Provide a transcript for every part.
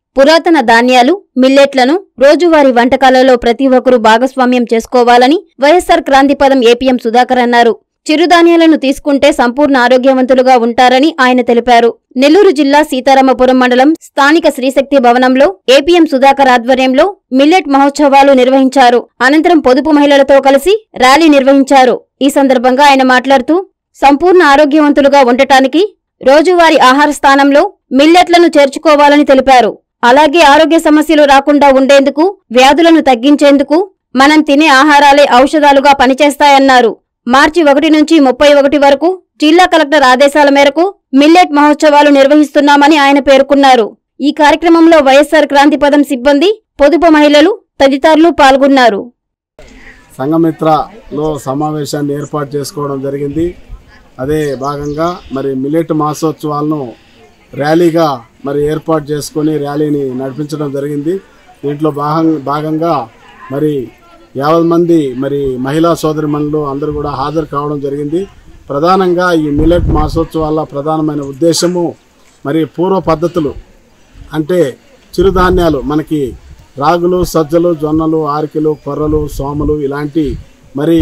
పురాతన ధాన్యాలు మిల్లెట్లను రోజువారీ వంటకాలలో ప్రతి ఒక్కరూ భాగస్వామ్యం చేసుకోవాలని వైఎస్సార్ క్రాంతిపదం ఏపీఎం సుధాకర్ అన్నారు చిరుధాన్యాలను తీసుకుంటే సంపూర్ణ ఆరోగ్యవంతులుగా ఉంటారని ఆయన తెలిపారు నెల్లూరు జిల్లా సీతారామపురం మండలం స్థానిక శ్రీశక్తి భవనంలో ఏపీఎం సుధాకర్ ఆధ్వర్యంలో మిల్లెట్ మహోత్సవాలు నిర్వహించారు అనంతరం పొదుపు మహిళలతో కలిసి ర్యాలీ నిర్వహించారు ఈ సందర్భంగా ఆయన మాట్లాడుతూ సంపూర్ణ ఆరోగ్యవంతులుగా ఉండటానికి రోజువారీ ఆహార స్థానంలో మిల్లెట్లను చేర్చుకోవాలని తెలిపారు అలాగే ఆరోగ్య సమస్యలు రాకుండా ఉండేందుకు వ్యాధులను తగ్గించేందుకు మనం తినే ఆహారాలే ఔషధాలుగా పనిచేస్తాయన్నారు మార్చి ఒకటి నుంచి ముప్పై ఒకటి వరకు జిల్లా కలెక్టర్ ఆదేశాల మేరకు మిల్లెట్ మహోత్సవాలు నిర్వహిస్తున్నామని ఆయన పేర్కొన్నారు ఈ కార్యక్రమంలో వైఎస్సార్ క్రాంతిపదం సిబ్బంది పొదుపు మహిళలు తదితరులు పాల్గొన్నారు సంఘమిత్రలో సమావేశాన్ని ఏర్పాటు చేసుకోవడం జరిగింది అదే భాగంగా మరి మిల్లెట్ మాసోత్సవాలను ర్యాలీగా మరి ఏర్పాటు చేసుకొని ర్యాలీని నడిపించడం జరిగింది దీంట్లో భాగం భాగంగా మరి యాభై మంది మరి మహిళా సోదరిమణులు అందరూ కూడా హాజరు కావడం జరిగింది ప్రధానంగా ఈ మిల్లెట్ మాసోత్సవాల ప్రధానమైన ఉద్దేశము మరి పూర్వ పద్ధతులు అంటే చిరుధాన్యాలు మనకి రాగులు సజ్జలు జొన్నలు ఆరికలు కొర్రలు సోమలు ఇలాంటి మరి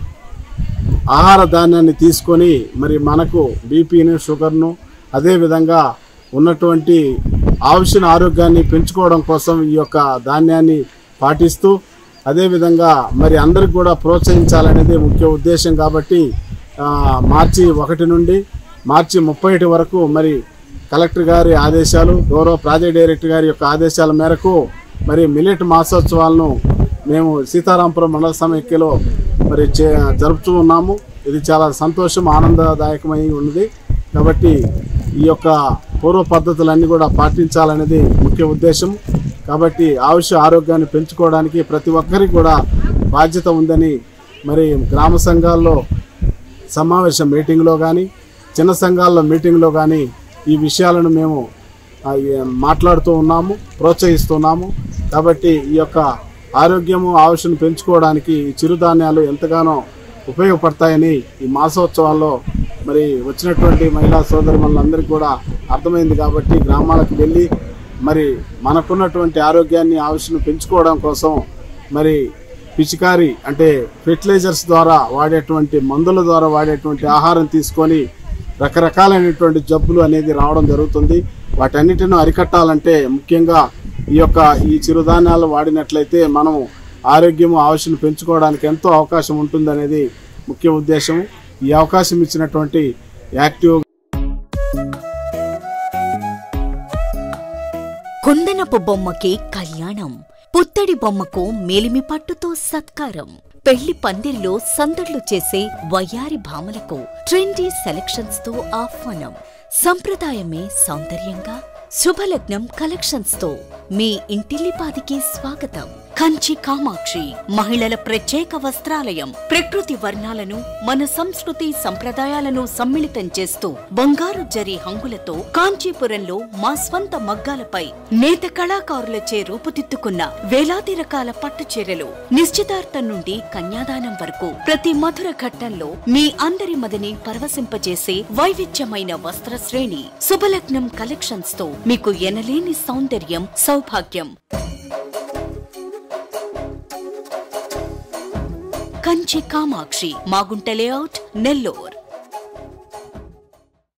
ఆహార ధాన్యాన్ని తీసుకొని మరి మనకు బీపీని షుగర్ను అదేవిధంగా ఉన్నటువంటి ఆవశ్యన ఆరోగ్యాన్ని పెంచుకోవడం కోసం ఈ యొక్క ధాన్యాన్ని పాటిస్తూ అదేవిధంగా మరి అందరికి కూడా ప్రోత్సహించాలనేది ముఖ్య ఉద్దేశం కాబట్టి ఆ, మార్చి ఒకటి నుండి మార్చి ముప్పై వరకు మరి కలెక్టర్ గారి ఆదేశాలు గౌరవ ప్రాజెక్ట్ డైరెక్టర్ గారి యొక్క ఆదేశాల మేరకు మరి మిల్లెట్ మాసోత్సవాలను మేము సీతారాంపురం మండల సమైక్యలో మరి చే జరుపుతూ ఉన్నాము ఇది చాలా సంతోషం ఆనందదాయకమై ఉన్నది కాబట్టి ఈ యొక్క పూర్వ పద్ధతులన్నీ కూడా పాటించాలనేది ముఖ్య ఉద్దేశం కాబట్టి ఆయుష ఆరోగ్యాన్ని పెంచుకోవడానికి ప్రతి ఒక్కరికి కూడా బాధ్యత ఉందని మరి గ్రామ సంఘాల్లో సమావేశం మీటింగ్లో కానీ చిన్న సంఘాల్లో మీటింగ్లో కానీ ఈ విషయాలను మేము ఆ, ఏ- మాట్లాడుతూ ఉన్నాము ప్రోత్సహిస్తున్నాము కాబట్టి ఈ యొక్క ఆరోగ్యము ఆయుష్ను పెంచుకోవడానికి ఈ చిరుధాన్యాలు ఎంతగానో ఉపయోగపడతాయని ఈ మాసోత్సవాల్లో మరి వచ్చినటువంటి మహిళా సోదరులందరికీ కూడా అర్థమైంది కాబట్టి గ్రామాలకు వెళ్ళి మరి మనకున్నటువంటి ఆరోగ్యాన్ని ఆయుష్ను పెంచుకోవడం కోసం మరి పిచికారి అంటే ఫెర్టిలైజర్స్ ద్వారా వాడేటువంటి మందుల ద్వారా వాడేటువంటి ఆహారం తీసుకొని రకరకాలైనటువంటి జబ్బులు అనేది రావడం జరుగుతుంది వాటన్నిటిని అరికట్టాలంటే ముఖ్యంగా ఈ యొక్క ఈ చిరుధాన్యాలు వాడినట్లయితే మనం ఆరోగ్యము ఆయుష్ను పెంచుకోవడానికి ఎంతో అవకాశం ఉంటుందనేది ముఖ్య ఉద్దేశం ఈ అవకాశం ఇచ్చినటువంటి యాక్టివ్ కుందనపు బొమ్మకి కళ్యాణం పుత్తడి బొమ్మకు మేలిమి పట్టుతో సత్కారం పెళ్లి పందిరిలో సందడ్లు చేసే వయ్యారి భామలకు ట్రెండీ సెలక్షన్స్ తో ఆహ్వానం సంప్రదాయమే సౌందర్యంగా శుభలగ్నం కలెక్షన్స్ తో మీ ఇంటిల్లిపాదికి స్వాగతం కంచి కామాక్షి మహిళల ప్రత్యేక వస్త్రాలయం ప్రకృతి వర్ణాలను మన సంస్కృతి సంప్రదాయాలను సమ్మిళితం చేస్తూ బంగారు జరి హంగులతో కాంచీపురంలో మా స్వంత మగ్గాలపై నేత కళాకారులచే రూపుదిద్దుకున్న వేలాది రకాల పట్టు చీరలు నిశ్చితార్థం నుండి కన్యాదానం వరకు ప్రతి మధుర ఘట్టంలో మీ అందరి మదిని పరవశింపజేసే వైవిధ్యమైన వస్త్ర శ్రేణి శుభలగ్నం కలెక్షన్స్ తో మీకు ఎనలేని సౌందర్యం సౌభాగ్యం కంచి కామాక్షి మాగుంట లేఅవుట్ నెల్లూర్